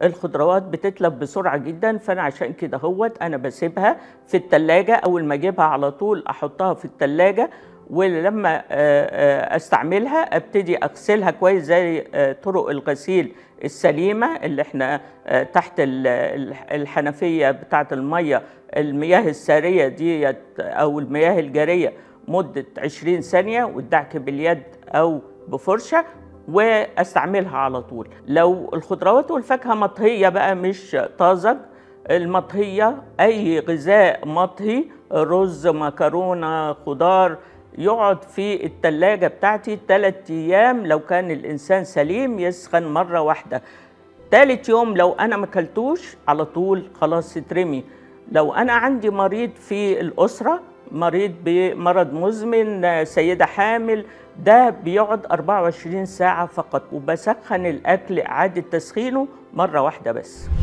الخضروات بتتلف بسرعه جدا فانا عشان كده هوت انا بسيبها في التلاجة اول ما اجيبها على طول احطها في التلاجة ولما آه، آه، استعملها ابتدي اغسلها كويس زي آه، طرق الغسيل السليمه اللي احنا آه، تحت ال- ال- الحنفيه بتاعه الميه المياه الساريه ديت او المياه الجاريه مده 20 ثانيه والدعك باليد او بفرشه واستعملها على طول لو الخضروات والفاكهه مطهيه بقى مش طازج المطهيه اي غذاء مطهي رز مكرونه خضار يقعد في التلاجة بتاعتي ثلاثة أيام لو كان الإنسان سليم يسخن مرة واحدة تالت يوم لو أنا ما أكلتوش على طول خلاص يترمي لو أنا عندي مريض في الأسرة مريض بمرض مزمن آه، سيدة حامل ده بيقعد 24 ساعة فقط وبسخن الأكل إعادة تسخينه مرة واحدة بس